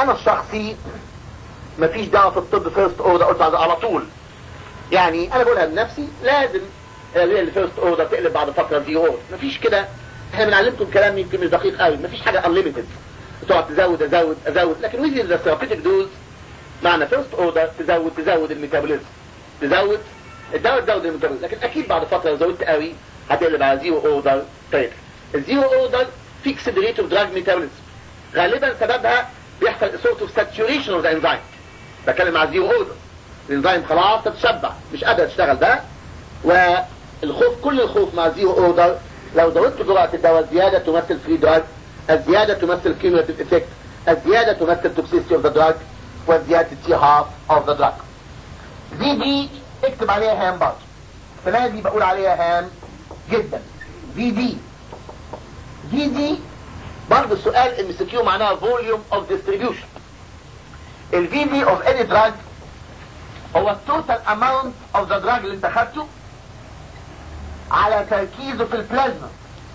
انا الشخصي مفيش دعوه في الطب فيرست اوردر قلت على طول يعني انا بقولها بنفسي لازم الفيرست اوردر تقلب بعد فتره زيرو اوردر مفيش كده احنا بنعلمكم كلام يمكن مش دقيق قوي مفيش حاجه انليمتد تقعد تزود ازود ازود لكن ويزي ذا ثيرابيوتيك دوز معنى فيرست اوردر تزود تزود الميتابوليزم تزود الدواء تزود الميتابوليزم لكن اكيد بعد فتره لو زودت قوي هتقلب على زيرو اوردر طيب الزيرو اوردر فيكسد ريت اوف دراج ميتابوليزم غالبا سببها بيحصل سورت اوف ساتوريشن اوف ذا انزيم بتكلم على زيرو اوردر الانزيم خلاص تتشبع مش قادر تشتغل ده والخوف كل الخوف مع زيرو اوردر لو زودت جرعه الدواء زياده تمثل فري دراج الزياده تمثل كيميوتيف افكت الزياده تمثل توكسيستي اوف ذا دراج وزياده تي هاف اوف ذا دراج دي دي اكتب عليها هام برضه السنه دي بقول عليها هام جدا في دي في دي برضه السؤال ام سي كيو معناها فوليوم اوف ديستريبيوشن الفي دي اوف اني دراج هو التوتال اماونت اوف ذا دراج اللي انت خدته على تركيزه في البلازما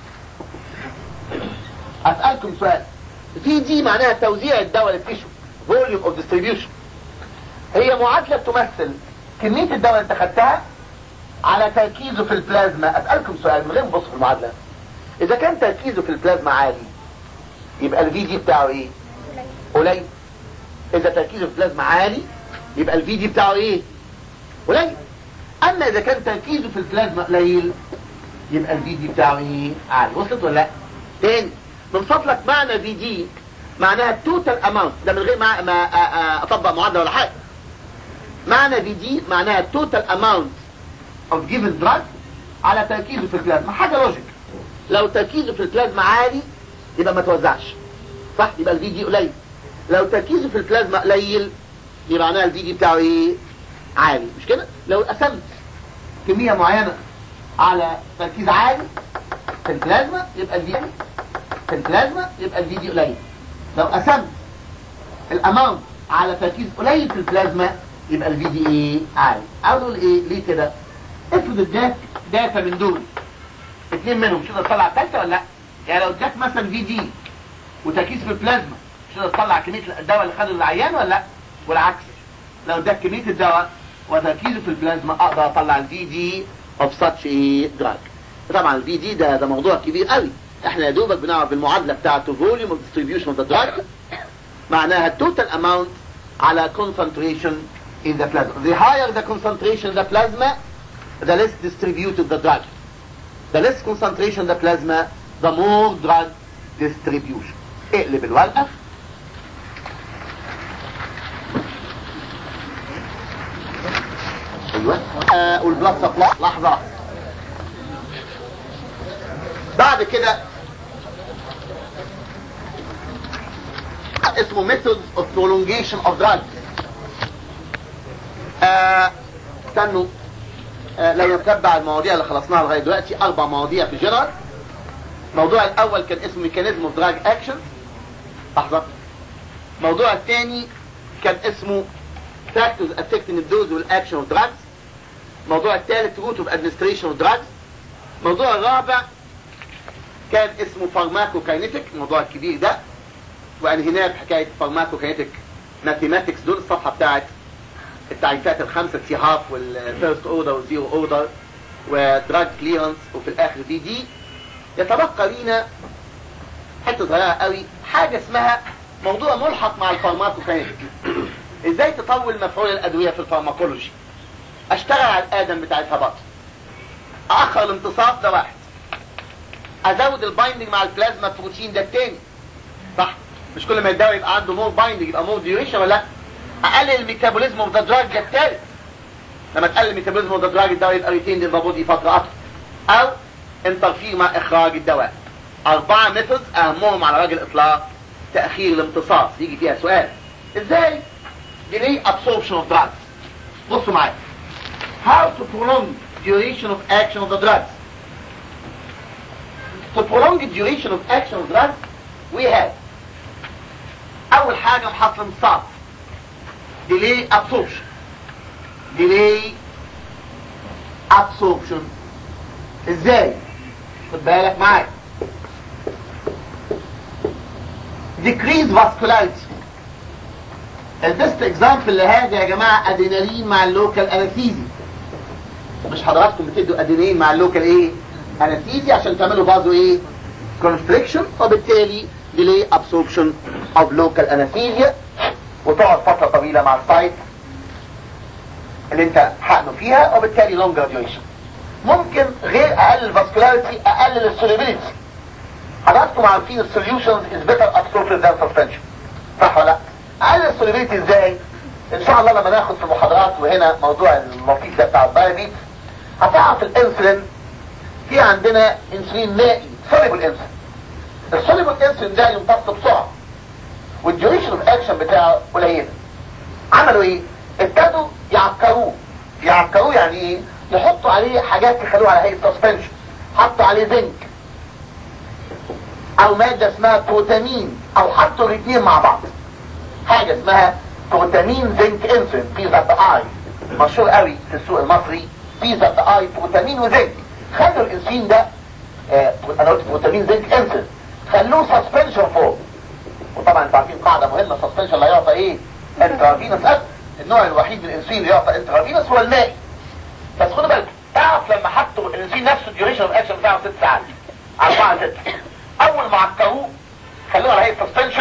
اسالكم سؤال في دي معناها توزيع الدواء للتيشو فوليوم اوف ديستريبيوشن هي معادله تمثل كميه الدواء اللي انت خدتها على تركيزه في البلازما اسالكم سؤال من غير ما نبص في المعادله اذا كان تركيزه في البلازما عالي يبقى الفي دي بتاعه ايه قليل اذا تركيزه في البلازما عالي يبقى الفي دي بتاعه ايه قليل اما اذا كان تركيزه في البلازما قليل يبقى الفي دي بتاعه ايه عالي وصلت ولا لا تاني من فضلك معنى في دي معناها التوتال اماونت ده من غير ما, ما اطبق معادله ولا حاجه معنى في دي معناها التوتال اماونت اوف جيفن دراج على تركيزه في البلازما حاجه لوجيك لو تركيزه في البلازما عالي يبقى ما توزعش صح يبقى الفي دي قليل لو تركيزه في البلازما قليل يبقى معناها الفي دي بتاعه ايه عالي مش كده لو قسمت كميه معينه على تركيز عالي في البلازما يبقى الفي في البلازما يبقى الفي دي قليل لو قسمت الاماونت على تركيز قليل في البلازما يبقى الفي دي ايه عالي عاوز اقول ايه ليه كده افرض اداك داتا من دول اثنين منهم مش تقدر تطلع الثالثه ولا لا يعني لو اداك مثلا في دي وتركيز في البلازما مش تقدر تطلع كميه الدواء اللي خده العيان ولا لا والعكس لو اداك كميه الدواء وتركيزه في البلازما اقدر اطلع الفي دي اوف ساتش ايه دراج طبعا الفي دي ده ده موضوع كبير قوي احنا يا دوبك بنعرف المعادله بتاعته فوليوم اوف ديستريبيوشن اوف ذا دراج معناها التوتال اماونت على concentration in the plasma the higher the concentration in the plasma the less distributed the drug the less concentration in the plasma the more drug distribution اقلب الورقه ايوه آه والبلاد سبلاي لحظه بعد كده اسمه methods of prolongation of drugs آه استنوا آه لا يتبع المواضيع اللي خلصناها لغايه دلوقتي اربع مواضيع في جنرال الموضوع الاول كان اسمه ميكانيزم اوف دراج اكشن لحظه الموضوع الثاني كان اسمه فاكتورز افكتنج الدوز والاكشن اوف دراجز الموضوع الثالث روت اوف ادمنستريشن اوف دراجز الموضوع الرابع كان اسمه فارماكوكاينيتيك الموضوع الكبير ده وانهيناه بحكايه فارماكوكاينيتيك ماثيماتكس دول الصفحه بتاعت التعريفات الخمسه تي هاف والفيرست اوردر والزيرو اوردر ودراج كليرنس وفي الاخر دي دي يتبقى لينا حته صغيره قوي حاجه اسمها موضوع ملحق مع الفارماكوكاينيتيك ازاي تطول مفعول الادويه في الفارماكولوجي اشتغل على الادم بتاعتها بطل اخر الامتصاص ده واحد ازود البايندنج مع البلازما بروتين ده التاني صح مش كل ما الدواء يبقى عنده مور بايندنج يبقى مور ديوريشن ولا لا اقلل الميتابوليزم اوف ذا دراج ده التالت لما تقلل الميتابوليزم اوف ذا دراج الدواء يبقى ريتين ان ذا بودي فتره اطول او انترفير مع اخراج الدواء اربعه ميثودز اهمهم على وجه الاطلاق تاخير الامتصاص يجي فيها سؤال ازاي delay absorption of drugs بصوا معايا how to prolong duration of action of the drugs to prolong the duration of action of drugs we have اول حاجة محصل امتصاص delay absorption delay absorption ازاي خد بالك معايا decrease vascularity البيست اكزامبل لهذا يا جماعة ادينالين مع اللوكال انستيزي مش حضراتكم بتدوا ادينالين مع اللوكال ايه انستيزي عشان تعملوا بازو ايه كونستريكشن وبالتالي ديلي ابسوربشن اوف لوكال انستيزيا وتقعد فترة طويلة مع السايت اللي انت حقنه فيها وبالتالي لونج جراديويشن ممكن غير اقل الفاسكولاريتي اقلل السوليبيليتي حضراتكم عارفين السوليوشنز از بيتر ابسوربشن ذان سسبنشن صح ولا لا اقلل السوليبيليتي ازاي ان شاء الله لما ناخد في المحاضرات وهنا موضوع اللطيف ده بتاع الدايابيتس هتعرف الانسولين في عندنا انسولين مائي سوليبل انسولين السوليبل انسولين ده يمتص بسرعه والديوريشن اوف اكشن بتاعه قليله عملوا ايه ابتدوا يعكروه يعكروه يعني ايه يحطوا عليه حاجات يخلوه على هيئه سسبنشن حطوا عليه زنك او ماده اسمها بروتامين او حطوا الاثنين مع بعض حاجه اسمها بروتامين زنك انسولين بيزا اي مشهور قوي في السوق المصري بيزا اي بروتامين وزنك خلوا الانسولين ده آه انا قلت بروتامين زنك انسولين خلوه سسبنشن فوق وطبعا انتوا عارفين قاعده مهمه سسبنشن لا يعطى ايه انترافينوس اكل النوع الوحيد من الانسولين اللي يعطى انترافينوس هو المائي بس خدوا بالك تعرف لما حطوا الانسولين نفسه الديوريشن اوف اكشن بتاعه 6 ساعات 4 6 اول ما عكروه خلوه على هيئه سسبنشن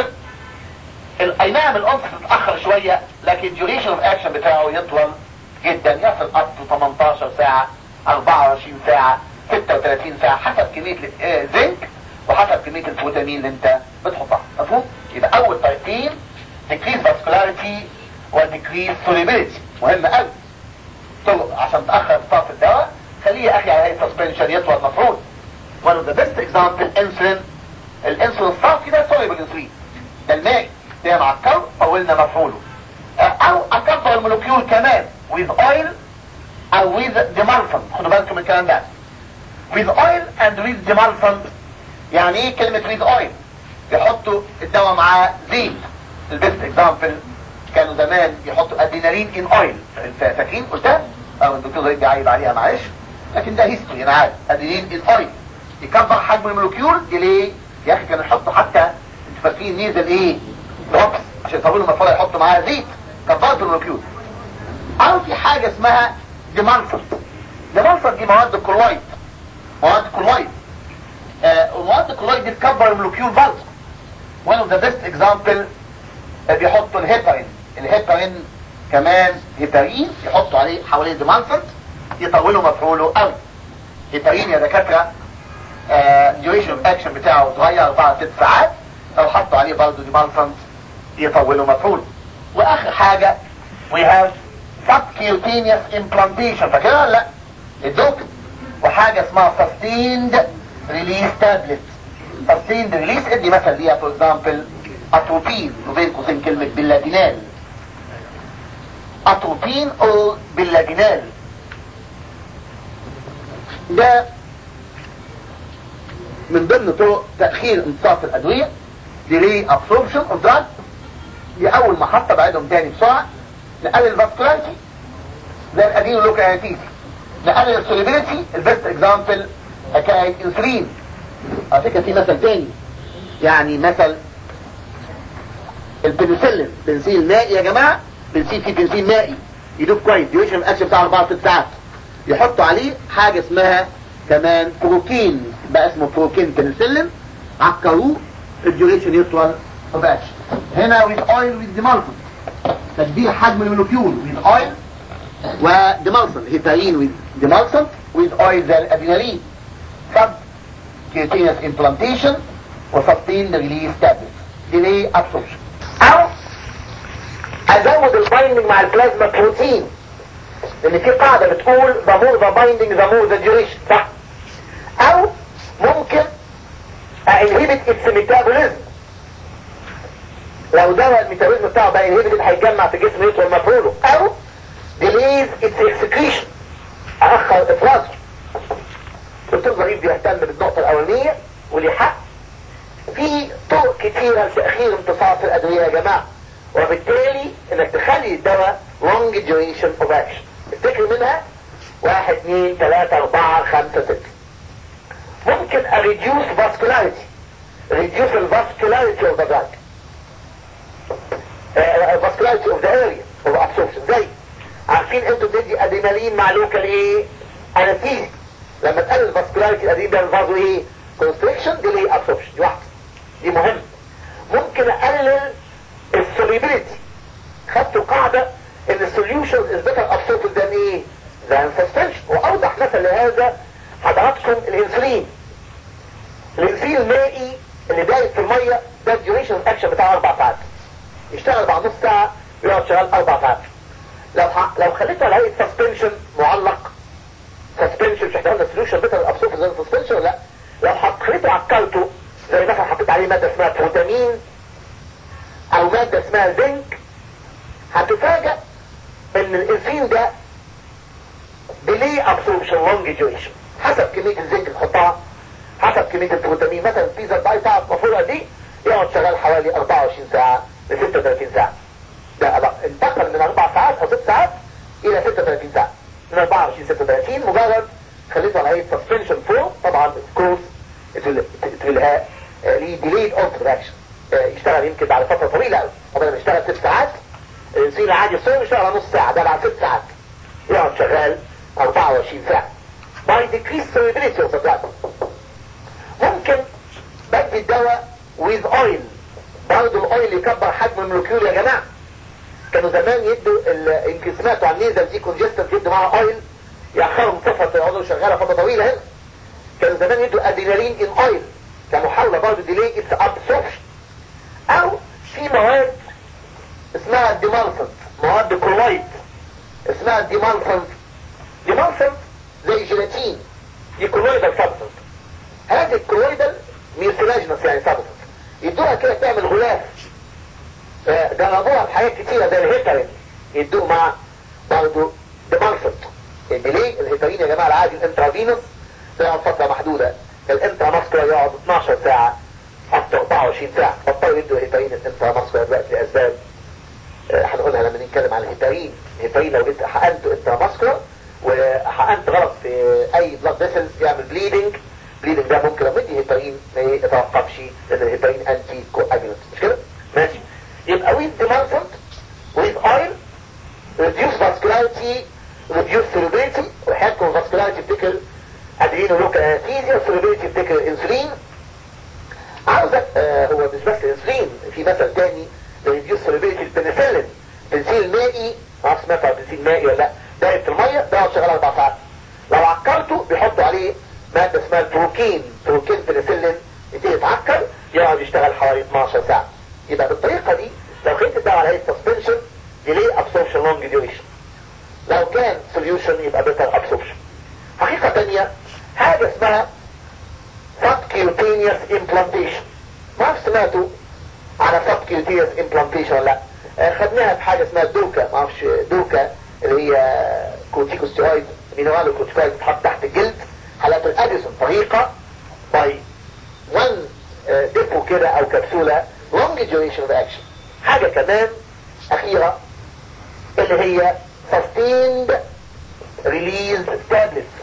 اي نعم الانس تتاخر شويه لكن الديوريشن اوف اكشن بتاعه يطول جدا يصل اب 18 ساعه 24 ساعه 36 ساعه حسب كميه الزنك وحسب كميه الفيتامين اللي انت بتحطها مفهوم يبقى اول طريقتين decrease vascularity و decrease solubility مهم قوي طرق عشان تاخر امتصاص الدواء خليه يا اخي على هيئه سسبنشن يطول مفروض one of the best example insulin الانسولين الصافي ده soluble insulin ده الماء ده مع الكو طولنا مفعوله او اكبر المولكيول كمان with oil او with demulfant خدوا بالكم من الكلام ده with oil and with demulfant يعني ايه كلمة with oil يحطوا الدواء معاه زيت البيست اكزامبل كانوا زمان يحطوا ادينالين ان اويل فاكرين قلتها او الدكتور زيد بيعيب عليها معلش لكن ده هيستوري انا عارف ادينالين ان اويل يكبر حجم المولكيول ليه يا اخي كانوا يحطوا حتى انتوا فاكرين نيزل ايه دروبس عشان يطولوا المفروض يحطوا معاها زيت كبرت المولكيول او في حاجه اسمها ديمالفر ديمالفر دي مواد كلويد مواد كلويد آه ومواد الكلورايد دي تكبر المولكيول برضه one of the best example آه بيحطوا الهيبارين الهيبارين كمان هيبارين يحطوا عليه حوالين ديمانسنت يطولوا مفعوله قوي هيبارين يا دكاتره ديوريشن اوف اكشن بتاعه صغير 4 6 ساعات لو حطوا عليه برضه ديمانسنت يطولوا مفعوله واخر حاجه we have subcutaneous implantation فاكرها ولا لا الدوك وحاجه اسمها sustained ريليس تابلت sustained ريليس ادي مثل ليها فور اكزامبل اتروبين وبين قوسين كلمة باللادينال اتروبين او باللادينال ده من ضمن طرق تأخير امتصاص الأدوية delay absorption of drug دي أول محطة بعدهم تاني بسرعة نقلل الفاسكولاريتي زي الأدين لوكاليتيتي نقلل السوليبيليتي البيست اكزامبل حكاية انسولين على فكرة في مثل تاني يعني مثل البنسلين بنزين مائي يا جماعة بنزين فيه بنزين مائي يدوب كويس ديوشن الاكشن بتاعه 4 ساعات يحطوا عليه حاجة اسمها كمان بروكين بقى اسمه بروكين بنسلين عكروه الديوريشن يطول اوف اكشن هنا with oil with demulsion تكبير حجم المولكيول with oil وديمالسون هيبارين with demulsion with oil زي الادينالين sub cutaneous implantation وsustained release tablets delay absorption او ازود البايندنج مع البلازما بروتين لان في قاعدة بتقول the more the binding the more the duration صح او ممكن انهبت its metabolism لو دواء الميتابوليزم بتاعه بقى انهبت هيتجمع في جسم يطول مفعوله او delays its excretion اخر افرازه دكتور ظريف بيهتم بالنقطة الاولانية وليه حق في طرق كتيرة لتأخير امتصاص الادوية يا جماعة وبالتالي انك تخلي الدواء long duration of action افتكر منها واحد اثنين ثلاثة اربعة خمسة ستة ممكن a reduce vascularity reduce the vascularity of the drug uh, vascularity vascularity of the area of absorption زي عارفين انتوا بندي ادرينالين مع لوكال ايه انستيزي لما تقلل الفاسكولاريتي الادرينالين بيعمل برضه ايه كونستريكشن ديلي ابسوربشن دي واحده دي مهم ممكن اقلل السوليبيليتي خدتوا قاعده ان السوليوشن از بيتر ابسوربد ذان ايه ذان سسبنشن واوضح مثل لهذا حضراتكم الانسولين الانسولين المائي اللي دايب في الميه ده الديوريشن اكشن بتاعه اربع ساعات يشتغل بعد نص ساعه يقعد شغال اربع ساعات لو ح... لو خليته على هيئه سسبنشن معلق سسبنشن مش احنا قلنا سوليوشن بيتر ابسوربد ذان سسبنشن لا لو حطيته عكلته زي مثلا حطيت عليه ماده اسمها بروتامين او ماده اسمها زنك هتفاجأ ان الانسولين ده بلي ابسوربشن لونج ديوريشن حسب كميه الزنك اللي تحطها حسب كميه البروتامين مثلا البيزا داي بتاعت المفروضه دي يقعد شغال حوالي 24 ساعه ل 36 ساعه ده بقى انتقل من 4 ساعات او 6 ساعات الى 36 ساعه من 24 36 مجرد خليته على هيئه سسبنشن فوق طبعا كورس ليه ديليد اون برودكشن يشتغل يمكن بعد فتره طويله قوي طبعا لما يشتغل 6 ساعات الانسولين العادي الصوم يشتغل على نص ساعه ده بعد 6 ساعات يقعد شغال 24 ساعه by decreased solubility of the blood ممكن بدي الدواء with oil برضه الاويل يكبر حجم المولكيول يا جماعه كانوا زمان يدوا ال- يمكن سمعتوا عن النيزل دي كونجستنت يدوا معاها اويل يأخرهم فترة يقعدوا شغالة فترة طويلة هنا كانوا زمان يدوا ادرينالين ان اويل كمحاولة برضه ديلي اتس ابسوربشن او في مواد اسمها ديمالسنت مواد كلويد اسمها ديمالسنت ديمالسنت زي جيلاتين دي كلويدال سبستنس هذه الكلويدال ميوسيلاجنس يعني سبستنس يدوها كده تعمل غلاف آه، جربوها في حاجات كتيرة زي الهيتارين يدوه مع برضه ديمالسنت ليه الهيتارين يا جماعة العادي الانترافينوس بيقعد فترة محدودة الانترا ماسكولار يقعد 12 ساعة حتى 24 ساعة بطلوا يدوا هيتارين الانترا ماسكولار دلوقتي لأسباب آه، هنقولها لما نتكلم عن الهيتارين الهيتارين لو انت حقنته انترا ماسكولار وحقنت غلط في اي بلاد فيسلز يعمل بليدنج بليدنج ده ممكن لما يدي هيتارين ما يتوقفش لان الهيتارين انتي كواجولانت مش كده؟ ماشي يبقى ويز ديمانسنت ويز اويل reduce vascularity reduce solubility وحياتكم vascularity بتكر ادرينو لوكال انستيزيا solubility بتكر انسولين عاوزك آه هو مش بس انسولين في مثل تاني reduce solubility البنسلين بنسيل مائي ما اعرفش سمعت عن بنسيل مائي ولا لا دايب في الميه ده يقعد شغال اربع ساعات لو عكرته بيحطوا عليه ماده اسمها البروكين بروكين بنسلين يبتدي يتعكر يقعد يشتغل حوالي 12 ساعه يبقى بالطريقه دي لو خدت الدواء على هيئه سسبنشن ديلي ابسوربشن لونج ديوريشن لو كان سوليوشن يبقى بيتر ابسوربشن حقيقه ثانيه حاجه اسمها subcutaneous implantation ما اعرف سمعتوا على subcutaneous implantation ولا لا آه، خدناها في حاجه اسمها دوكا ما اعرفش دوكا اللي هي كورتيكوستيرويد مينرال كورتيكوستيرويد بتتحط تحت الجلد حالات الاديسون طريقه باي 1 ديبو كده او كبسوله long duration of action حاجة كمان اخيرة اللي هي sustained release tablets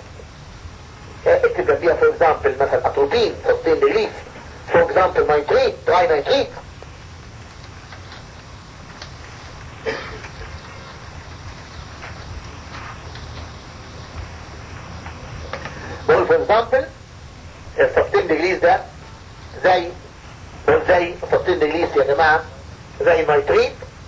آه، اكتب جنبيها for example مثلا اتروبين sustained release for example nitrate dry nitrate بقول for example السبتين ديجريز ده زي بقول زي السبتين ديجريز يا جماعة زي نيتريت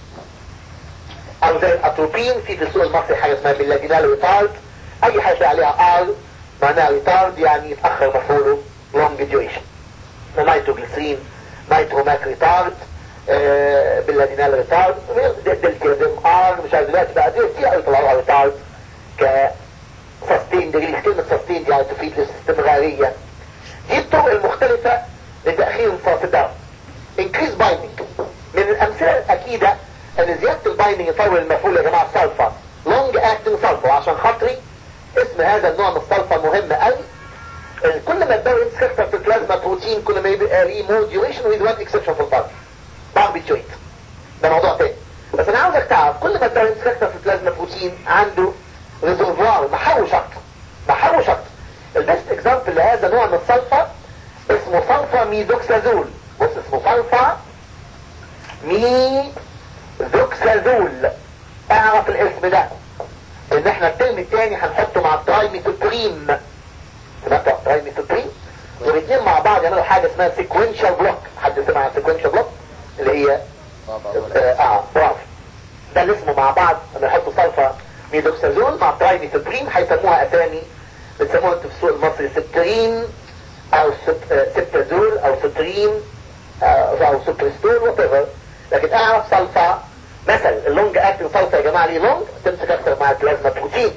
او زي الاتروبين في في السوق المصري حاجة اسمها باللاجينال ريتارد اي حاجة عليها ار معناها ريتارد يعني يتأخر مفعوله لونج ديوريشن نيتروجليسرين نيتروماك ريتارد آه باللاجينال ريتارد دلتيازم ار مش عارف دلوقتي بقى دي كتير قوي طلعوها ريتارد ك سستين ديجريز كلمة سستين دي يعني تفيد الاستمرارية دي الطرق المختلفة لتأخير انصاف الدواء increase binding من الأمثلة الأكيدة أن زيادة البايندنج يطول المفعول يا جماعة السلفا long acting sulfur عشان خاطري اسم هذا النوع من السلفا مهم قوي كل ما الدواء يمسك اكتر في البلازما بروتين كل ما يبقى ليه مور ديوريشن with one exception في البلد باربيتويت ده موضوع تاني بس انا عاوزك تعرف كل ما الدواء يمسك اكتر في البلازما بروتين عنده ريزرفوار محوش اكتر محوش اكتر البيست اكزامبل لهذا نوع من السلفا اسمه سلفا ميدوكسازول بص اسمه سلفا ميدوكسازول ميدوكسازول اعرف الاسم ده ان احنا الترم الثاني هنحطه مع الترايميثوبريم سمعتوا الترايميثوبريم والاثنين مع بعض يعملوا حاجه اسمها سيكونشال بلوك حد سمع عن سيكونشال بلوك اللي هي اه برافو ده اللي اسمه مع بعض لما يحطوا صلفه ميدوكسازول مع ترايميثوبريم هيسموها اسامي بتسموها انتوا في السوق المصري سترين او سبتازول او سترين او سوبرستول وات لكن اعرف صلفه مثلا اللونج اكتنج صلفه يا جماعه ليه لونج تمسك اكتر مع البلازما بروتين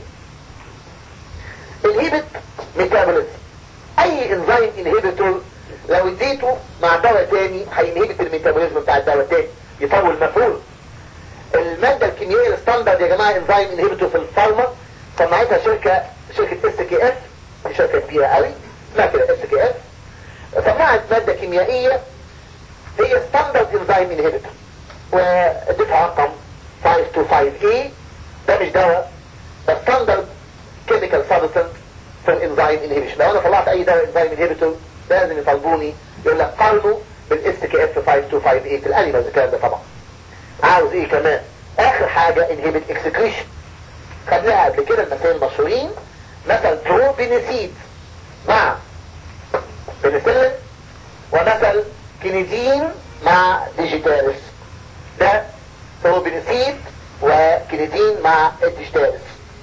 الهيبت ميتابوليزم اي انزيم انهيبيتور لو اديته مع دواء تاني هينهبت الميتابوليزم بتاع الدواء التاني يطول مفعول المادة الكيميائية الستاندرد يا جماعة انزيم انهيبيتور في الفارما صنعتها شركة شركة اس كي اف دي شركة كبيرة قوي اسمها كده اس كي اف صنعت مادة كيميائية هي ستاندرد انزيم انهيبيتور واديتها رقم 525A ده مش دواء ده ستاندرد كيميكال سبستنس في الانزيم انهيبيشن لو انا طلعت اي دواء انزيم انهيبيتور لازم يطالبوني يقول لك قارنه بالاس كي اف 525A في الانيمالز الكلام ده طبعا عاوز ايه كمان اخر حاجة انهبت اكسكريشن خدناها قبل كده المثال المشهورين مثل بروبينيسيد مع بنسلين ومثل كينيدين مع ديجيتالس ده بروبينيسيد وكينيدين مع الديجيتالس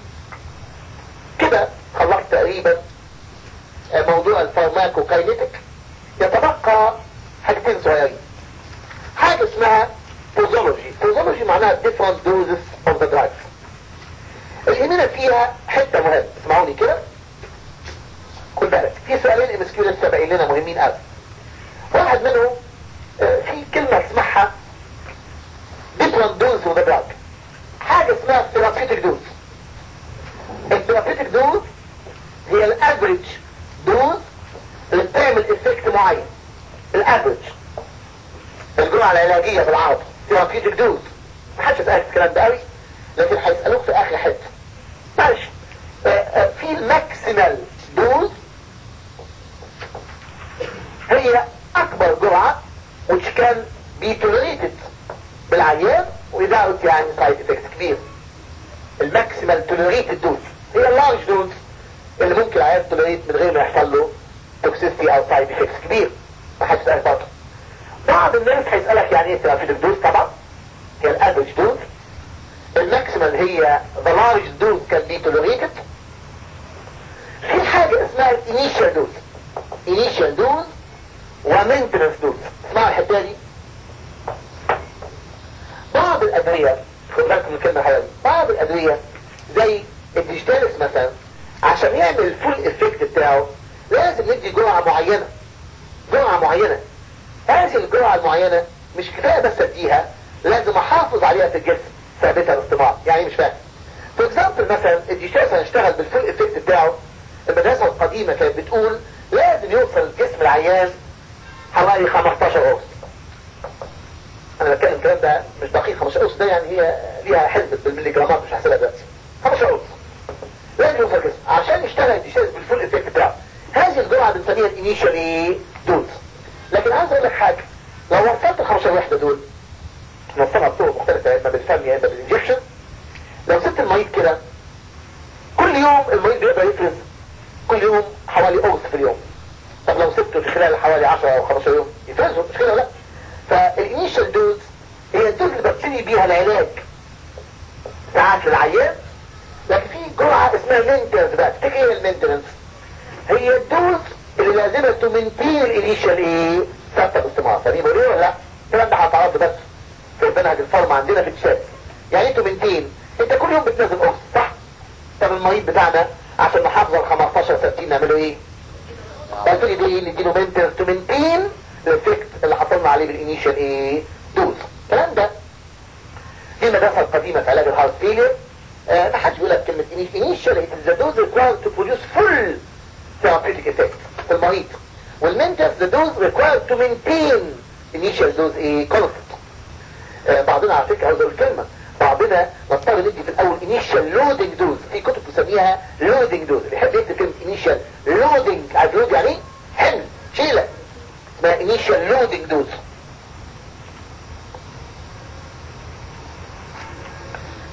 كده خلصت تقريبا موضوع الفارماكوكاينيتك يتبقى حاجتين صغيرين حاجة اسمها بوزولوجي بوزولوجي معناها different doses of the drugs اليمينة فيها حتة مهمة اسمعوني كده خد بالك في سؤالين ام اس كيو لسه باقيين لنا مهمين قوي واحد منهم في كلمة اسمها different doses of the drug حاجة اسمها therapeutic dose الثيرابيوتيك دوز هي الافريج دوز اللي بتعمل افكت معين الافريج الجرعة العلاجية بالعربي ثيرابيوتيك دوز محدش يسألك الكلام ده قوي لكن هيسألوك في اخر حتة معلش في الماكسيمال دوز هي اكبر جرعة which can be tolerated بالعيان without يعني سايد افكت كبير الماكسيمال توليريتد دوز هي اللارج دوز اللي ممكن العيان توليريت من غير ما يحصل له توكسيستي او سايد افكتس كبير ما حدش يسأل برضه بعض الناس هيسألك يعني ايه ثيرابيوتيك دوز طبعا هي الافريج دوز الماكسيمال هي the large dose can be tolerated في حاجة اسمها الانيشال دوز initial دوز ومينتنس دوز اسمعوا الحتة دي بعض الادوية خد بالكم من الكلمة حلوة بعض الادوية زي الديجيتالس مثلا عشان يعمل الفول افكت بتاعه لازم ندي جرعة معينة جرعة معينة هذه الجرعة المعينة مش كفاية بس اديها لازم احافظ عليها في الجسم ثابتها باستمرار يعني مش فاهم فور اكزامبل مثلا الديجيتالس هيشتغل بالفول افكت بتاعه المدرسة القديمة كانت بتقول لازم يوصل الجسم العيان حوالي 15 قرص انا بتكلم الكلام ده مش دقيق 15 قرص ده يعني هي ليها حسبة بالمليجرامات مش هحسبها دلوقتي 15 قرص لازم يوصل الجسم عشان يشتغل الديجيتالس بالفول افكت بتاعه هذه الجرعة بنسميها الانيشال ايه دوز لكن عايز اقول لك حاجة لو وصلت ال 15 وحدة دول نوصلها بطرق مختلفة يا اما بالفم يا اما بالانجكشن لو سبت المريض كده كل يوم المريض بيقدر يفرز كل يوم حوالي قرص في اليوم طب لو سبته في خلال حوالي 10 او 15 يوم يفرزه مش كده لا فالانيشال دوز هي الدوز اللي ببتدي بيها العلاج ساعات للعيان لكن في جرعة اسمها مينتنس بقى تفتكر ايه المينتنس هي الدوز اللي لازمة تمنتين الانيشال ايه ثابتة باستمرار فاهمين بقول ايه ولا لا الكلام ده هتعرض بس في منهج الفارما عندنا في الشات يعني انتوا بنتين انت كل يوم بتنزل قرص صح طب المريض بتاعنا عشان نحافظ ال 15 60 نعمله ايه قلت لي دي نديله مينتنس تو مينتين الافكت اللي حصلنا عليه بالانيشال ايه دوز الكلام ده دي المدرسه القديمه في علاج الهارت فيلير آه ما حدش بيقول لك كلمه انيشال ات ذا دوز ريكوايرد تو بروديوس فول ثيرابيوتيك افكت في المريض والمينتنس ذا دوز ريكوايرد تو مينتين انيشال دوز ايه كونستنت آه بعضنا على فكره عاوز اقول كلمه بعضنا نضطر ندي في الاول انيشال لودنج دوز في كتب تسميها لودنج دوز اللي يحب يكتب كلمه انيشال لودنج عارف لود يعني ايه؟ حمل شيله اسمها انيشال لودنج دوز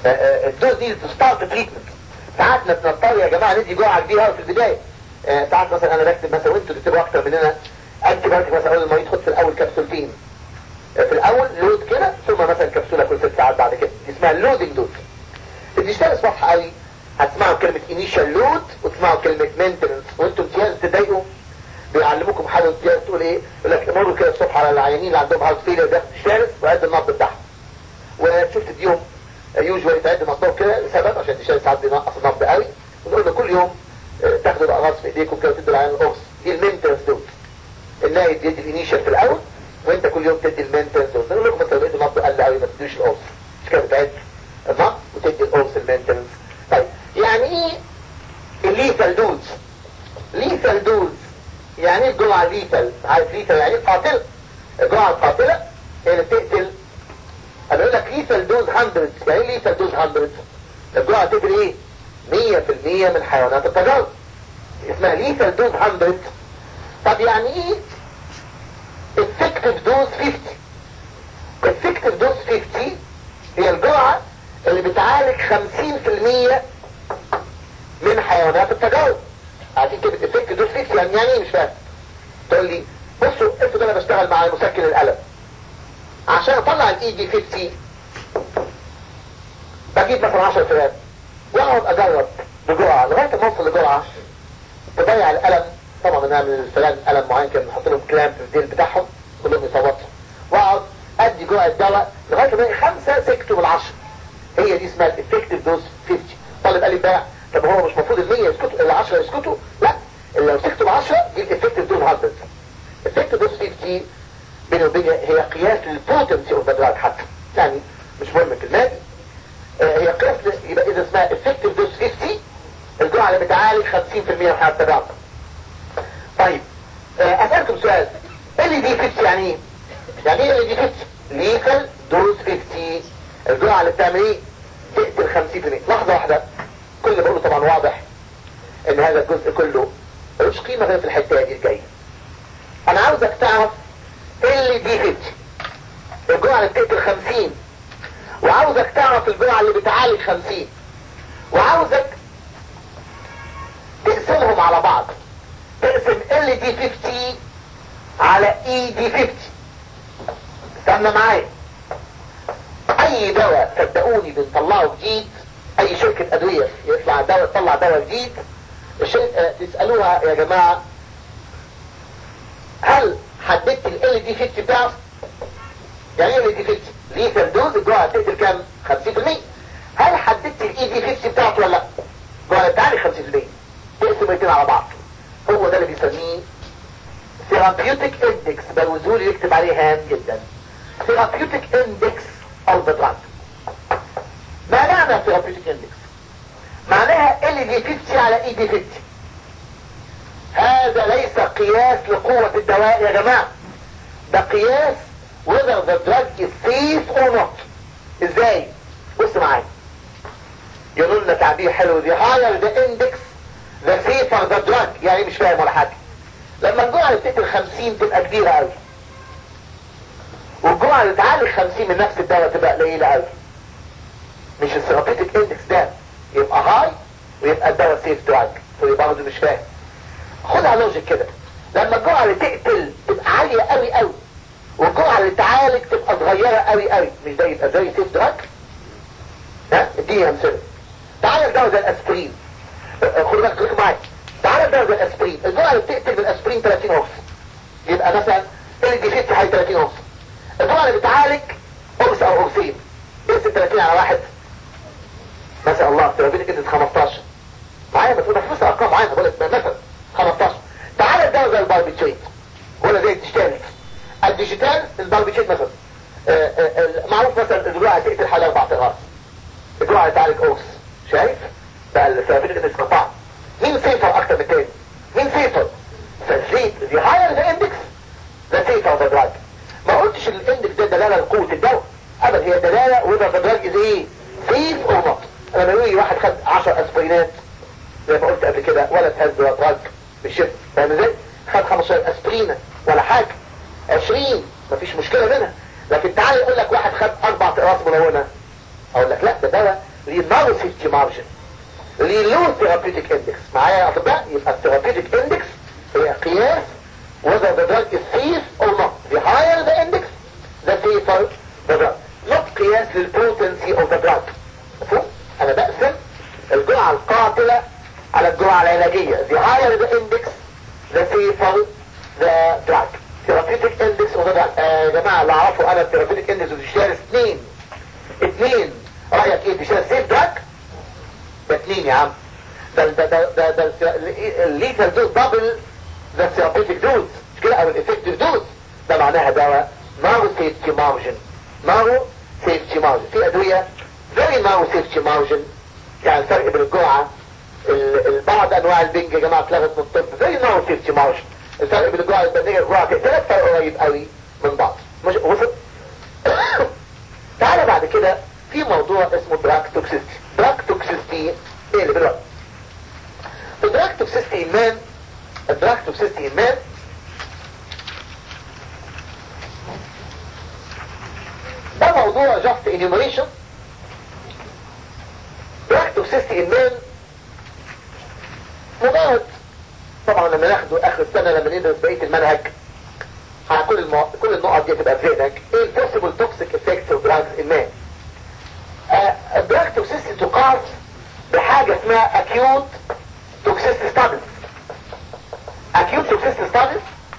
الدوز دي ستارت تريتمنت ساعات بنضطر يا جماعه ندي جرعه كبيره في البدايه آه، ساعات مثلا انا بكتب مثلا وانتوا تكتبوا اكتر مننا انتي بايوتيك مثلا اقول للمريض خد في الاول كبسولتين آه، في الاول لود كده ثم مثلا كبسوله كل ست ساعات بعد كده دي اسمها اللودنج دوز الديجيتال واضحه قوي هتسمعوا كلمه انيشال لود وتسمعوا كلمه مينتنس وانتم امتياز تضايقوا بيعلموكم حاجه امتياز تقول ايه يقول لك مروا كده الصبح على العيانين اللي عندهم هارت فيلر ده الشارس وقد النبض بتاعهم وشفت تديهم يوجوالي تعد نبضهم كده لسبب عشان الشارس ساعات بينقص النبض قوي ونقول له كل يوم آه، تاخدوا الاقراص في ايديكم كده وتدوا العيان القرص دي المينتنس دوز النايب بيدي الانيشال في الاول وانت كل يوم تدي المينتنس دوز نقول لكم مثلا لقيتوا النبض قل قوي ما تدوش القرص مش كده بتعد النبض وتدي القرص المينتنس طيب يعني ايه الليثال دوز ليثال دوز يعني ايه الجرعه ليثال عارف ليثال يعني ايه قاتله الجرعه القاتله هي اللي بتقتل انا اقول لك ليثال دوز 100 يعني ايه ليثال دوز 100 الجرعه تقتل ايه 100% من حيوانات التجارب اسمها ليثال دوز 100 طب يعني ايه effective دوز 50 effective دوز 50 هي الجرعه اللي بتعالج 50% من حيوانات التجارب عارفين كلمة افكت دوز فيكس يعني يعني ايه مش فاهم تقول لي بصوا افرض انا بشتغل مع مسكن الالم عشان اطلع الاي دي 50 بجيب مثلا 10 فئات واقعد اجرب بجرعه لغايه ما اوصل لجرعه تضيع الالم طبعا نعمل الفلان الم معين كان نحط لهم كلام في الديل بتاعهم كلهم يصوتوا واقعد ادي جرعه دواء لغايه ما الاقي خمسه سكتوا بالعشره هي دي اسمها الافكتيف دوز 50 طالب قال لي بقى طب هو مش المفروض ال 100 يسكتوا ال 10 يسكتوا لا اللي لو سكتوا ب 10 دي الافكتيف دوز 100 الافكتيف دوز 50 بيني وبين هي قياس للبوتنسي اوف ذا حتى يعني مش مهم في المادي آه، هي قياس ل- يبقى اذا اسمها افكتيف دوز 50 الجرعه اللي بتعالج 50% من حالة التجارب طيب آه، اسالكم سؤال ال دي 50 يعني ايه؟ يعني ايه ال دي 50 ليثال دوز 50 الجرعه اللي بتعمل ايه؟ تقتل 50% لحظه واحده كل اللي بقوله طبعا واضح ان هذا الجزء كله ملوش قيمه غير في الحته دي الجايه انا عاوزك تعرف ال دي 50 الجرعه اللي بتقتل 50 وعاوزك تعرف الجرعه اللي بتعالج 50 وعاوزك تقسمهم على بعض تقسم ال دي 50 على اي دي 50 استنى معايا اي دواء صدقوني بنطلعه جديد اي شركة ادوية يطلع دواء تطلع دواء جديد الشركة تسألوها يا جماعة هل حددت ال دي 50 بتاعه يعني ايه ال دي 50 ليثال دوز الجرعة تقتل كام 50% هل حددت الاي دي 50 بتاعته ولا لا الجرعة بتاعتي 50% تقسم الاثنين على بعض هو ده اللي بيسميه ثيرابيوتيك اندكس بلوزهول يكتب عليه هام جدا ثيرابيوتيك اندكس اوف ذا دراج ما معنى ثيرابيوتيك اندكس معناها ال دي 50 على اي دي 50 هذا ليس قياس لقوة الدواء يا جماعة ده قياس whether the drug is safe or not ازاي بص معايا يقولوا لنا تعبير حلو دي higher the index the safer the drug يعني مش فاهم ولا حاجة لما الجرعة اللي بتقتل 50 تبقى كبيرة قوي والجرعة اللي تعالج 50 من نفس الدواء تبقى قليلة قوي مش الثيرابيوتيك اندكس ده يبقى هاي ويبقى الدواء سيف دراج فيبقى برضه مش فاهم خدها لوجيك كده لما الجرعة اللي تقتل تبقى عالية قوي قوي والجرعة اللي تعالج تبقى صغيرة قوي قوي مش ده يبقى زي سيف دراج ها اديني امثله تعالى الدواء زي الاسبرين خد بالك خليك معايا تعالى الدواء زي الاسبرين الجرعة اللي بتقتل بالاسبرين 30 ونص يبقى مثلا ال دي 50 حوالي 30 ونص الجرعة اللي بتعالج قرص او قرصين قرص 30 على واحد ما شاء الله ثيرابيتك انت 15 معايا ما تقول فلوس ارقام معايا بقول لك مثلا 15 تعالى الدواء زي الباربيتشيت ولا زي الديجيتال الديجيتال الباربيتشيت مثلا آه، آه، معروف مثلا الجرعه تقتل حوالي اربع اغراض الجرعه تعالج اوكس شايف بقى الثيرابيتك انت قطع مين سيفر اكتر من التاني مين سيفر فالزيت دي هاير ذا اندكس ده سيفر ذا دراج ما قلتش ان الاندكس ده دلاله لقوه الدواء ابدا هي دلاله وذا ذا دراج از ايه سيف اور نوت لما يقول لي واحد خد 10 اسبرينات زي ما قلت قبل كده ولا تهز ولا ترج بالشفت فاهم ازاي؟ خد 15 اسبرينة ولا حاجة 20 مفيش مشكلة منها لكن تعال يقول لك واحد خد اربع اقراص ملونة اقول لك لا ده دواء ليه نارو سيفتي مارجن ليه لو ثيرابيوتيك اندكس معايا يا اطباء يبقى الثيرابيوتيك اندكس هي قياس whether the drug is safe or not the higher the index the safer the drug not قياس للpotency of the drug مفهوم انا بقسم الجرعة القاتلة على الجرعة العلاجية the higher the index the safer the drug therapeutic index of the drug آه يا جماعة اللي اعرفه انا therapeutic index of the اثنين اثنين رأيك ايه تشتري سيف دراج ده اثنين يا عم ده ده ده ده, ده الليتال دوز دبل ذا ثيرابيوتيك دوز مش كده او الافكتيف دوز ده معناها دواء مارو سيفتي مارجن مارو سيفتي مارجن في ادوية فيري مارو سيفتي مارجن يعني الفرق بين الجرعة بعض انواع البنج يا جماعة اتلغت من الطب فيري مارو سيفتي مارجن الفرق بين الجرعة البنجة والجرعة تقتلت فرق قريب قوي من بعض مش وصل تعالى بعد كده في موضوع اسمه دراك توكسيستي دراك توكسيستي ايه اللي بالوقت الدراك توكسيستي ايمان الدراك توكسيستي ايمان ده موضوع جاست انيومريشن دراك توكسيستي ايمان مجرد طبعا لما ناخده اخر السنه لما ندرس بقيه المنهج على كل المو... كل النقط دي هتبقى في ذهنك ايه البوسيبل توكسيك افكتس اوف دراجز ايمان الدراج توكسيستي تقاس بحاجة اسمها acute toxicity studies acute toxicity studies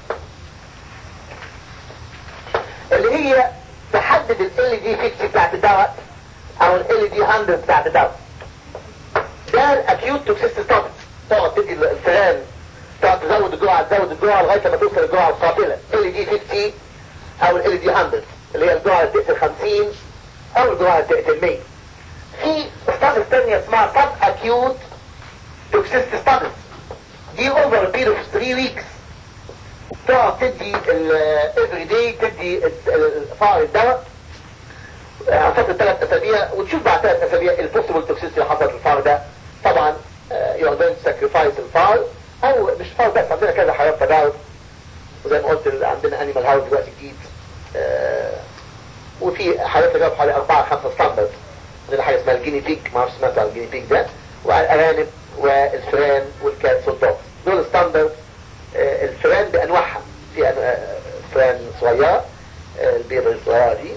اللي هي تحدد ال LD 50 بتاعت الدواء او ال LD 100 بتاعت الدواء ده ال acute toxicity studies تقعد تدي الفئران تقعد تزود الجرعة تزود الجرعة لغاية لما توصل الجرعة القاتلة LD 50 او ال LD 100 اللي هي الجرعة اللي تقتل 50 او الجرعة اللي تقتل 100 في ستادز تانية اسمها سب اكيوت توكسيست ستادز دي اوفر بيريد اوف 3 ويكس تقعد تدي افري داي تدي فار الدواء على فترة ثلاث اسابيع وتشوف بعد ثلاث اسابيع البوسيبل توكسيستي اللي حصلت للفار ده طبعا يو ار ساكريفايس الفار او مش فار بس عندنا كذا حاجات تجارب وزي ما قلت عندنا انيمال هاوس دلوقتي جديد وفي حالات تجارب حوالي اربعة خمسة ستاندرد عندنا حاجة اسمها الجيني بيج ما اعرفش سمعت عن الجيني بيج ده وعلى الارانب والفئران والكاتس والدوغز دول ستاندرد آه الفئران بانواعها في آه فئران صغيرة آه البيضة الصغيرة دي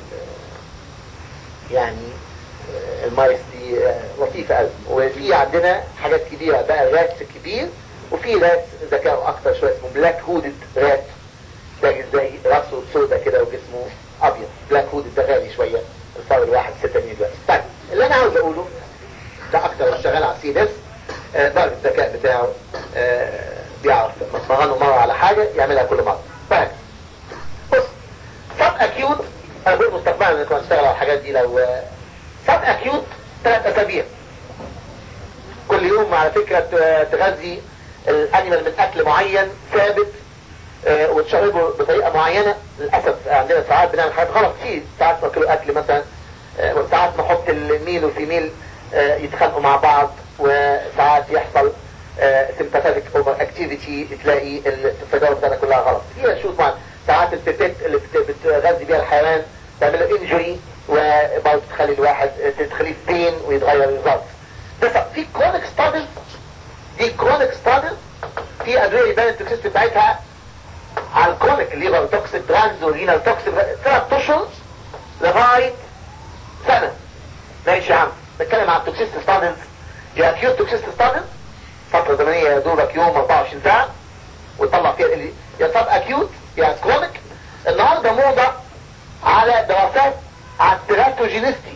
يعني المايس دي لطيفة قوي وفي عندنا حاجات كبيرة بقى رات كبير وفي رات ذكاء اكتر شوية اسمه بلاك هودد رات ده زي راسه سودا كده وجسمه ابيض بلاك هودد ده غالي شوية الفار الواحد 6 مليون دولار طيب اللي انا عاوز اقوله ده اكتر شغال على السي اس درجة الذكاء بتاعه آه بيعرف متمرنه مرة على حاجة يعملها كل مرة طيب بص سب اكيوت انا بقول مستقبلا انكم هنشتغل على الحاجات دي لو سب اكيوت ثلاث اسابيع كل يوم على فكرة تغذي الانيمال من اكل معين ثابت آه وتشربه بطريقة معينة للأسف عندنا ساعات بنعمل حاجات غلط فيه ساعات ناكلوا أكل مثلا آه وساعات نحط الميل والفيميل آه يتخانقوا مع بعض وساعات يحصل سمباثيك اوفر اكتيفيتي تلاقي التجارب ده كلها غلط هي شو طبعا ساعات البيبيت اللي بتغذي بيها الحيوان تعمل له انجري وبرضه تخلي الواحد تخليه في بين ويتغير الريزلت بس في كرونيك ستادز دي كرونيك ستادز في ادويه يبان التوكسيستي بتاعتها على الكرونيك الليفر توكسيك براندز والرينال توكسيك ثلاث اشهر لغايه سنه ماشي يا عم بتكلم عن التوكسيست ستادز يا اكيوت توكسيست ستادز فتره زمنيه يا دوبك يوم 24 ساعه وتطلع فيها اللي يا سب اكيوت يا كرونيك النهارده موضه على دراسات على التراتوجينستي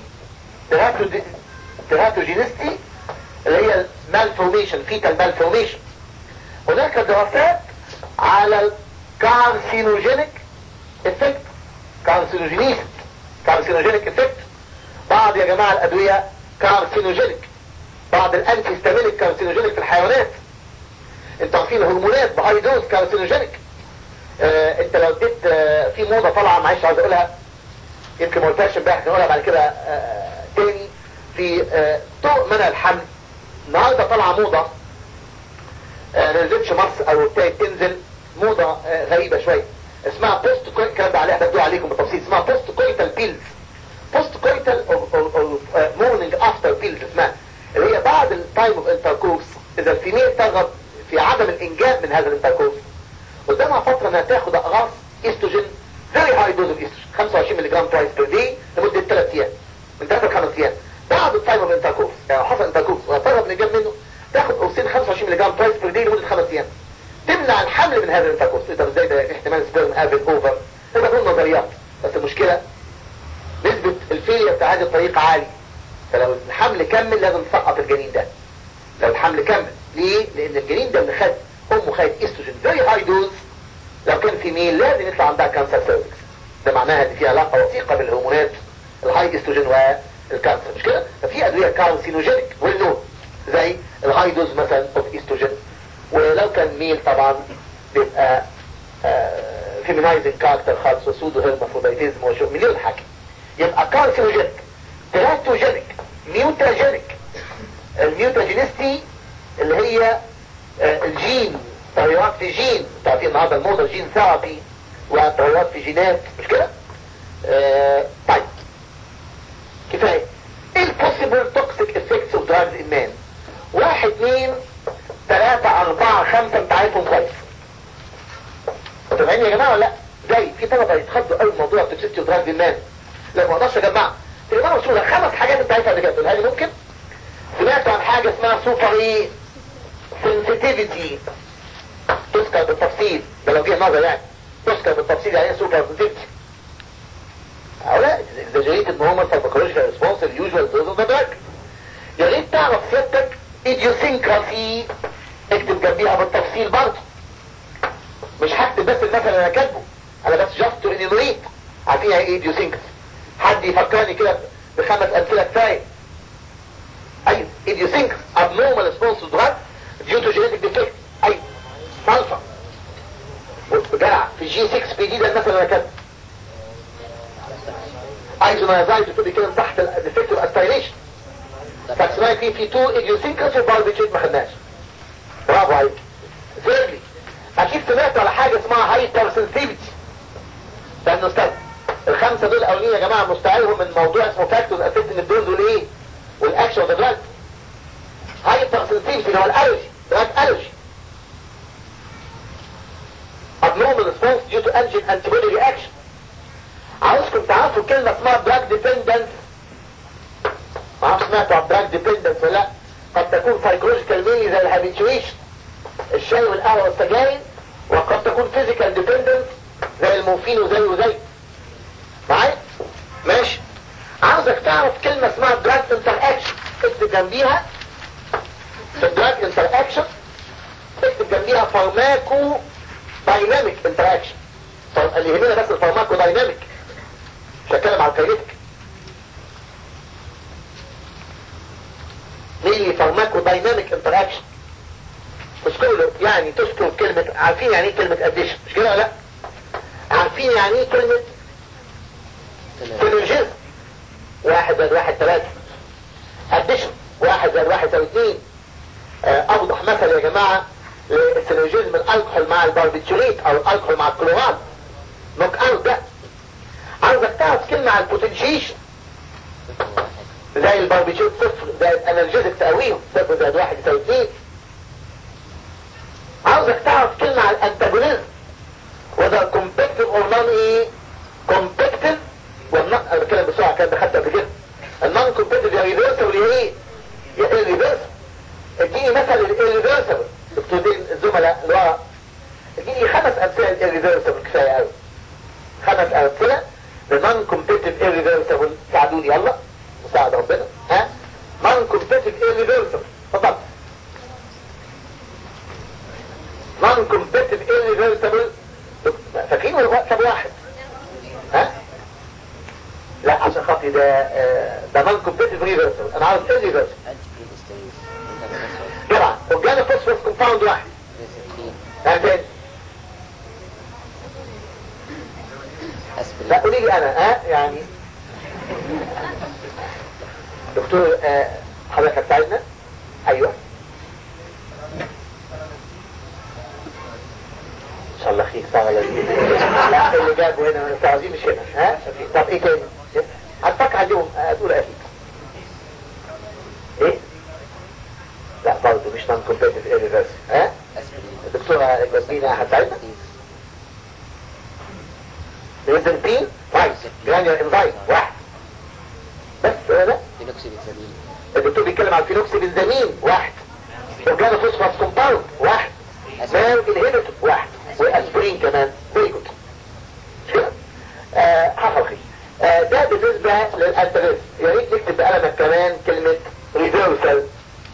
تراتوجينستي اللي هي المالفورميشن فيتال مالفورميشن هناك دراسات على الكارسينوجينيك افكت كارسينوجينيست كارسينوجينيك افكت بعض يا جماعة الادوية كارسينوجينيك بعض الانتي هيستامينيك كارسينوجينيك في الحيوانات انتوا عارفين الهرمونات بهاي دوز كارسينوجينيك آه انت لو اديت آه في موضة طالعة معلش عايز اقولها يمكن ما قلتهاش امبارح نقولها بعد كده آه تاني في آه طرق منع الحمل النهارده طالعة موضة آه نزلتش مصر او ابتدت تنزل موضة آه غريبة شوية اسمها بوست كويتال الكلام ده عليها بدو عليكم بالتفصيل اسمها بوست كويتال بيلز بوست كويتال مورنينج افتر هذا الانتركورس قدامها فترة انها تاخد اقراص استروجين فيري هاي دوز اوف استروجين 25 ملي جرام توايس بير دي لمدة 3 ايام من 3 ل 5 ايام بعد التايم اوف انتركورس يعني لو حصل انتركورس وقرب نجاب منه تاخد قرصين 25 ملي جرام توايس بير دي لمدة 5 ايام تمنع الحمل من هذا الانتركورس طب ازاي ده احتمال سبيرم افل اوفر ده دول نظريات بس المشكلة نسبة الفيليا بتاع هذه الطريقة عالي فلو الحمل كمل لازم تسقط الجنين ده لو الحمل كمل ليه؟ لان الجنين ده اللي خد امه خد استروجين فيري هاي دوز لو كان في ميل لازم يطلع عندها كانسر سيرفكس ده معناها ان في علاقة وثيقة بالهرمونات الهاي استروجين والكانسر مش كده؟ ففي ادوية كارسينوجينيك والنون زي الهاي دوز مثلا اوف استروجين ولو كان ميل طبعا بيبقى فيمينايزنج كاركتر خالص وسودو هيرمافروديتيزم وشو مليون حاجة يبقى كارسينوجينيك تراتوجينيك ميوتاجينيك الميوتاجينيستي اللي هي آه، الجين تغيرات في جين تعرفين النهارده الموضة جين ثيرابي وتغيرات في جينات مش كده؟ آه، طيب كفاية ايه البوسيبل توكسيك افكتس اوف دراجز ان مان؟ واحد اثنين ثلاثة أربعة خمسة انت عارفهم كويس متابعين يا جماعة ولا لا؟ جاي في طلبة يتخضوا قوي موضوع توكسيكتي اوف دراجز ان مان لا ما اقدرش اجمعها في الإمام رسولة خمس حاجات انت عارفها قبل كده تقولها لي ممكن؟ سمعت عن حاجة اسمها سوبر ايه؟ سنسيتيفيتي تذكر بالتفصيل ده لو جه نظر يعني تذكر بالتفصيل يعني ايه سوبر سنسيتيفيتي او لا exaggerated normal pharmacological response usual dose of the drug يا ريت تعرف سيادتك idiosyncrasy اكتب جنبيها بالتفصيل برضه مش هكتب بس المثل اللي انا كاتبه انا بس just to enumerate عارفين يعني ايه idiosyncrasy حد يفكرني كده بخمس امثله كفايه ايوه idiosyncrasy abnormal response to drug due to genetic defect ايوه صلفه جدع في جي 6 بي دي ده المثل اللي انا كاتبه ايزونايزايد بتقول لي كده من تحت الديفكتيف اسبيريشن فاكسناي في في تو idiosyncrasy وباربيتشيت ما خدناش برافو عليك ثيردلي اكيد سمعت على حاجه اسمها هايبر سنسيتيفيتي ده المستوى الخمسه دول الاولين يا جماعه مستعيرهم من موضوع اسمه فاكتورز افكتنج الدوز والايه والاكشن اوف ذا هايبر سنسيتيفيتي اللي هو الالرجي دراج الرجي abnormal response due to antigen antibody reaction عاوزكم تعرفوا كلمة اسمها drug dependence ما اعرفش سمعتوا عن drug dependence ولا لا قد تكون psychological mainly زي الهابيتويشن الشاي والقهوة والسجاير وقد تكون physical dependence زي المورفين وزي وزي معايا ماشي عاوزك تعرف كلمة اسمها drug interaction اكتب جنبيها في drug interaction اكتب جنبيها فارماكو دايناميك انتراكشن اللي يهمنا بس الفارماكو دايناميك مش هتكلم على الكاينيتيك ميلي فارماكو دايناميك انتراكشن مش كله يعني تذكر كلمة عارفين يعني ايه كلمة اديشن مش كده ولا لا عارفين يعني ايه كلمة سينرجيزم واحد زائد واحد ثلاثة اديشن واحد زائد واحد يساوي اثنين اوضح مثل يا جماعة السينرجيزم الالكحول مع الباربيتوريت او الالكحول مع الكلوران نوك اوت ده عاوزك تعرف كلمة على البوتنشيشن زي الباربيتوريت صفر زي الانرجيزك تقويهم صفر زائد واحد يساوي اثنين عاوزك تعرف كلمة على الانتاجونيزم وده كومبكتيف اور نون ايه كومبكتيف والنون انا بتكلم بسرعة كان دخلت قبل كده النون كومبكتيف يا ريفيرسبل يا ايه يا ريفيرسبل اديني مثل الريفيرسبل دكتورين الزملاء اللي ورا اديني خمس امثله الريفيرسبل كفايه قوي خمس امثله لنون كومبيتيف irreversible ساعدوني يلا مساعد ربنا ها نون كومبيتيف irreversible اتفضل نون كومبيتيف irreversible فاكرين ولا طب واحد ها لا عشان خاطري ده آه، ده نون كومبيتيف irreversible انا عاوز irreversible جدع اورجانيك فوسفورس كومباوند واحد ها تاني لا قولي لي انا ها يعني دكتور آه، حضرتك هتساعدنا ايوه ان شاء الله خير صعب لذيذ لا اللي جابه هنا من التعظيم مش هنا ها طب ايه تاني هتفك عليهم هتقول اكيد ايه لا برضه مش نون كومبيتيف ايريفرس ها الدكتوره تدينا هتساعدنا ريزنتين طيب جرانيول انزايم واحد بس ولا لا فينوكسيبنزامين الدكتور بيتكلم على الفينوكسي بنزامين واحد اورجانو فوسفاس كومباوند واحد ماو انهبيتور واحد واسبرين كمان فيري جود حصل خير آه، ده بالنسبة للأنتريس يا ريت نكتب بقلمك كمان كلمة ريفيرسال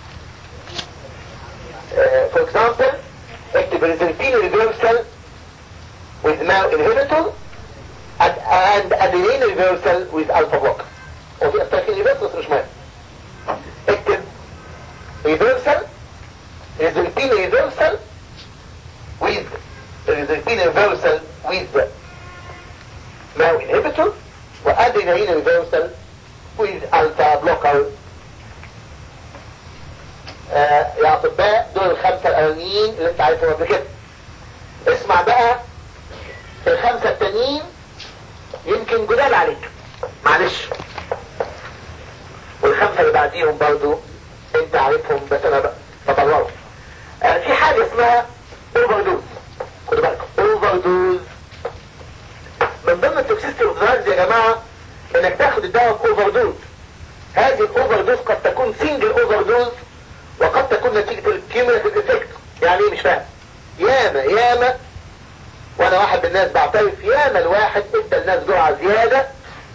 for example اكتب ريزنتين ريفيرسال with MAO inhibitor and, and adenine reversal with alpha blocker وفي استاكين ريفيرسال بس مش مهم اكتب reversal ريزنتين reversal with ريزنتين reversal with MAO inhibitor وادرينالين ريفيرسال with alpha blocker آه يا اطباء دول الخمسه الاولانيين اللي انت عارفهم قبل كده اسمع بقى الخمسه التانيين يمكن جدال عليك معلش والخمسه اللي بعديهم برضو انت عارفهم بس انا بقى بطلعهم آه في حاجه اسمها اوفر دوز خدوا بالكم اوفر دوز من ضمن التوكسيستي اوف يا جماعه انك تاخد الدواء اوفر دوز هذه الاوفر دوز قد تكون سنجل اوفر دوز وقد تكون نتيجة الكيميولاتيف افكت يعني ايه مش فاهم ياما ياما وانا واحد من الناس بعترف ياما الواحد ادى الناس جرعة زيادة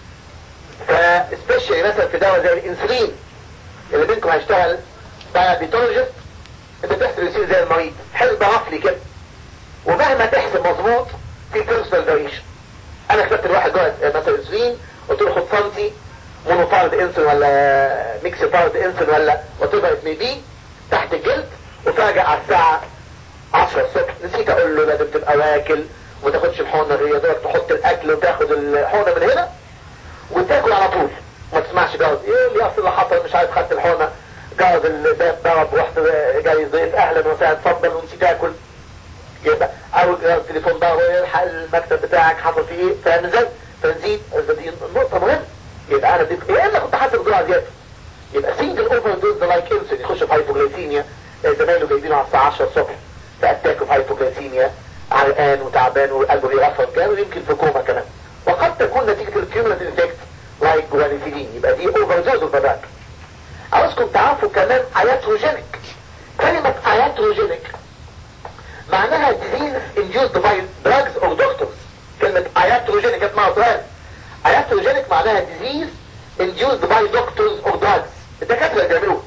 فاسبيشالي مثلا في دواء زي الانسولين اللي بينكم هيشتغل دايابيتولوجيست انت تحسب الانسولين زي المريض حسبة عقلي كده ومهما تحسب مظبوط في بيرسونال فاريشن انا كتبت لواحد جرعة مثلا انسولين قلت له خد سنتي مونوفارد انسولين ولا ميكس فارد انسولين ولا وات ايفر ات مي بي تحت الجلد وفاجأ على الساعة 10 الصبح نسيت اقول له لازم تبقى واكل وما تاخدش الحقنة هي دوك تحط الاكل وتاخد الحقنة من هنا وتاكل على طول ما تسمعش جوز ايه اللي اصل اللي حصل مش عارف خدت الحقنة جوز الباب ضرب ورحت جاي ضيف اهلا وسهلا اتفضل ونسيت تاكل يبقى او التليفون ده يلحق المكتب بتاعك حصل فيه ايه فاهم ازاي؟ فنزيد دي نقطة مهمة يبقى انا دي يا اما كنت حاسب جرعة زيادة يبقى سنجل اوفر دوز لايك انسولين يخش في هايبوغليسيميا زمايله جايبينه على الساعه 10 الصبح فاتاكوا في هايبوغليسيميا عرقان وتعبان وقلبه بيرفض كان ويمكن في كوما كمان وقد تكون نتيجه الكيومولاتيف افكت لايك جوانيسيلين يبقى دي اوفر دوز البداك عاوزكم تعرفوا كمان اياتروجينيك كلمه اياتروجينيك معناها disease induced by drugs or doctors كلمه اياتروجينيك اسمها سؤال اياتروجينيك معناها disease induced by doctors or drugs الدكاترة اللي بيعملوه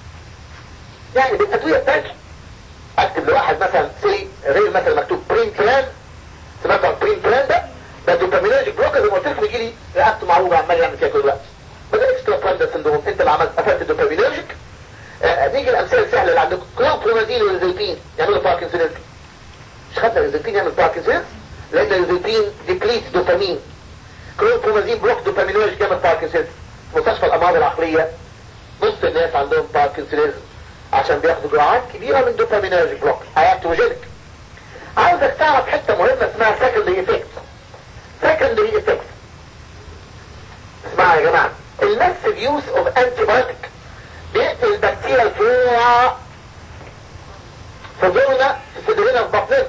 يعني بالأدوية بتاعتهم اكتب لواحد مثلا سي غير مثلا مكتوب برين بلان سمعت عن برين بلان ده ده دوبامينرجيك بلوكر زي ما قلت لكم يجي لي رقبته معوجه عمال يعمل كده كل الوقت فده اكسترا براند سندروم انت اللي عملت قفلت الدوبامينرجيك آه نيجي الامثله السهله اللي عندكم كلوبرومازين والريزلتين يعملوا باركنسونيزم مش خدنا الريزلتين يعمل باركنسونيزم لان الريزلتين ديكليت دوبامين كلوبرومازين بلوك دوبامينرجيك يعمل باركنسونيزم مستشفى الامراض العقليه نص الناس عندهم باركنسونيزم عشان بياخدوا جرعات كبيرة من دوبامينرجيك بلوك اياتروجينيك عاوزك تعرف حتة مهمة اسمها secondary effect secondary effect اسمعوا يا جماعة الماسيف يوز اوف antibiotic بيقتل البكتيريا الفلورا في ضرنا في صدرنا في بطننا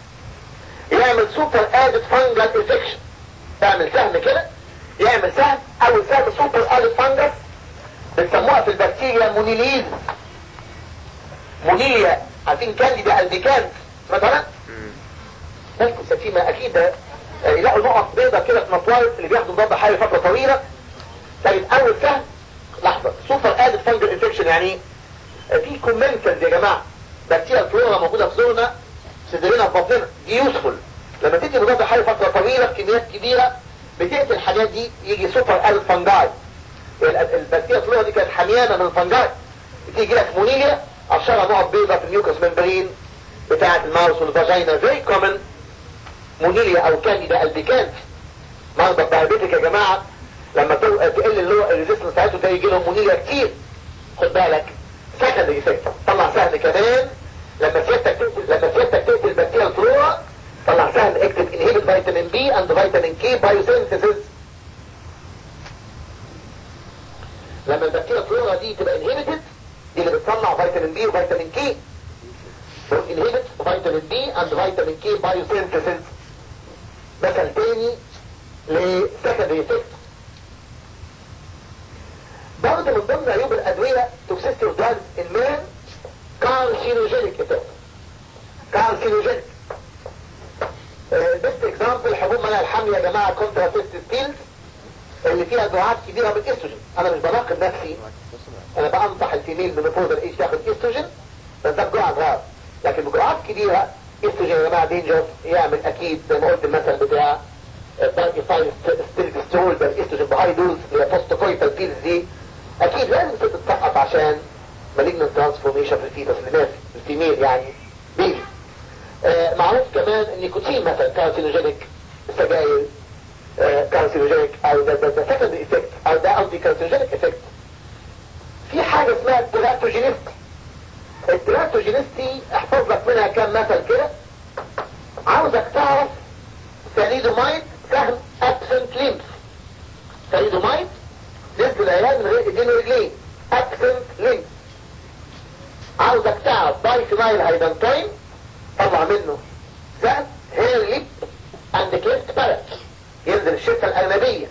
يعمل سوبر ادد فانجل انفكشن تعمل سهم كده يعمل سهم اول سهم سوبر ادد فانجل بنسموها في البكتيريا مونيليز مونيليا عارفين كانديدا البيكانت مثلا ناس سكيمة اكيد يلاقوا نقط بيضة كده في مطوارد اللي بياخدوا مضاد حيوي فترة طويلة طيب اول سهم لحظة سوبر ادد فانجل انفكشن يعني في كومنتنز يا جماعة بكتيريا الفلورا موجودة في زورنا صدرنا في بطننا دي يوسفول لما تدي مضاد حيوي فترة طويلة بكميات كبيرة بتقتل الحاجات دي يجي سوبر ادد فانجاي البكتيريا الفلورا دي كانت حميانة من الفنجاي بتيجي لك مونيليا اشرها نقط بيضة في الميوكس ممبرين بتاعة الماوس والفاجينا زي كومن مونيليا او كانديدا البيكانت مرضى الدايابيتك يا جماعة لما تقل اللي هو الريزيستنس بتاعته ده يجي لهم مونيليا كتير خد بالك سكندري افكت طلع سهم كمان لما سيادتك تقتل لما سيادتك تقتل البكتيريا الفلورا طلع سهم اكتب انهبت فيتامين بي اند فيتامين كي بايوسينثيسيس لما البكتيريا الفلورا دي تبقى انهبتد دي اللي بتصنع فيتامين بي وفيتامين كي انهبت فيتامين بي اند فيتامين كي بايوسينثيسيس مثل تاني لسكندري افكت برضه من ضمن عيوب الادويه توكسيستي اوف دراجز ان مان كارسينوجينيك افكت كارسينوجينيك بيست اكزامبل حبوب منع الحمل يا جماعه كونتراسيست ستيلز اللي فيها جرعات كبيره من الاستروجين انا مش بناقض نفسي انا بنصح الفيميل من فوق الايش تاخد استروجين بس ده بجرعه صغيره لكن بجرعات كبيره استروجين يا جماعه دينجر يعمل اكيد زي ما قلت المثل بتاع بايفايل ستيلسترول ده الاستروجين بهاي دوز اللي هي بوستوكويتال بيلز دي اكيد لازم تتسقط عشان مالجنت ترانسفورميشن في الفيتس الناس الفيميل يعني بيبي آه معروف كمان النيكوتين مثلا كارسينوجينيك السجاير كارسينوجينيك او ده ده ده سكند افكت او ده قصدي كارسينوجينيك افكت في حاجه اسمها التراتوجينيستي التراتوجينيستي احفظ لك منها كام مثل كده عاوزك تعرف ثانيدومايد سهم ابسنت ليمف ثانيدومايد نسبة العيال من غير ايدين ورجلين ابسنت ليمف عاوزك تعرف بايفينايل هايدنتاين طلع منه سهم هير ليب اند كليفت بالك ينزل الشفة الأجنبية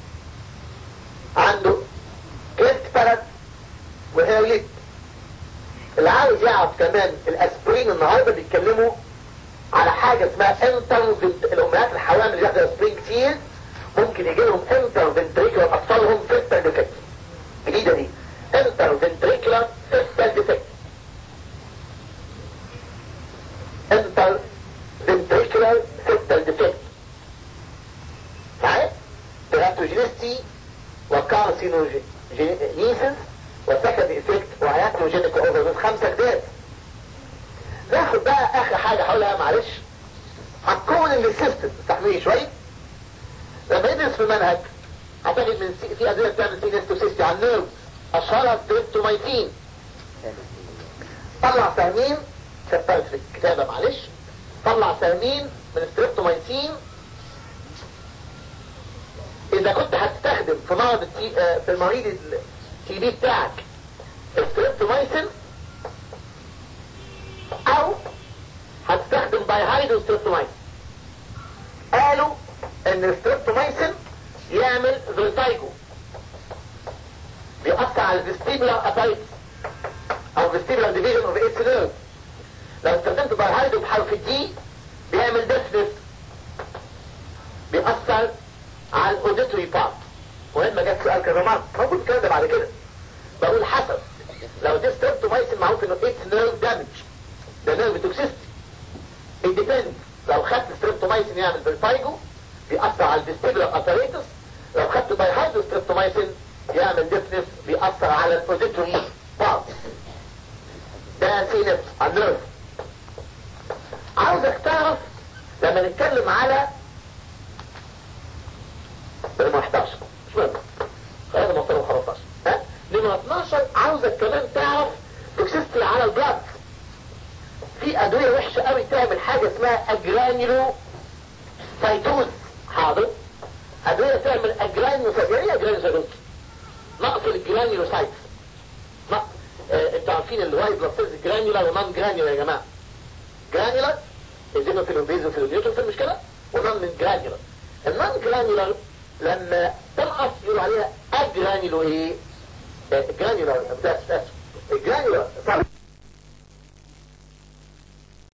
عنده كليفت بالك وهير ليب اللي عاوز يعرف كمان الاسبرين النهارده بيتكلموا على حاجه اسمها انتر الامهات الحوامل اللي بياخدوا اسبرين كتير ممكن يجي لهم انتر فنتريكولار اطفالهم فيستال ديفكت جديده دي انتر فنتريكولار فيستال ديفكت انتر فنتريكولار فيستال ديفكت صحيح؟ تراتوجينيستي وكارسينوجينيسيس وسكند افكت وهياتروجينيك اوفر خمسة جداد ناخد بقى اخر حاجة هقولها معلش هتكون اللي سيستم تحميه شوية لما يدرس في المنهج هتجد من سي... في ادوية بتعمل سينستوسيستي على النيرف اشهرها ستريبتومايسين طلع سهمين كتبت في الكتابة معلش طلع سهمين من ستريبتومايسين اذا كنت هتستخدم في مرض التي... آه في المريض التي بي بتاعك ستريبتومايسين او هتستخدم بايهايدرو ستريبتومايسين قالوا ان الستريبتومايسين يعمل فيرتايجو بيأثر على الفيستيبولار ابايتس او فيستيبولار ديفيجن اوف ايتس نيرف لو استخدمت بايهايدرو بحرف الدي بيعمل ديفنس بيأثر على الاوديتوري بارت مهم جت سؤال كذا مرة موجود الكلام ده بعد كده بقول حسب لو دي ستريبتومايسين معروف انه ايتس نيرف دامج ده نيرف توكسيستي اندبندنت لو خدت ستريبتومايسين يعمل بالفايجو بيأثر على الفيستيبولار اباريتس لو خدت بايهايدرو ستريبتومايسين يعمل ديفنس بيأثر على الاوديتوري بارت ده سينبس على النيرف عاوزك تعرف لما نتكلم على نمرة 11 مش مهم خلينا نوصله 15 ها نمرة 12 عاوزك كمان تعرف توكسيستي على البلاد في ادوية وحشة قوي تعمل حاجة اسمها اجرانيلو سايتوز حاضر ادوية تعمل اجرانيلو سايتوز يعني ايه اجرانيلو سايتوز نقص الجرانيلو سايتوز نقص آه انتوا عارفين الوايت بلاد سيلز جرانيولار ونون جرانيولار يا جماعة جرانيولار الزينوفيل والبيزوفيل والنيوتروفيل مش كده ونون من جرانيولار النون جرانيولار لما تنقص يقولوا عليها اجرانيلو ايه جرانيولار جرانيولار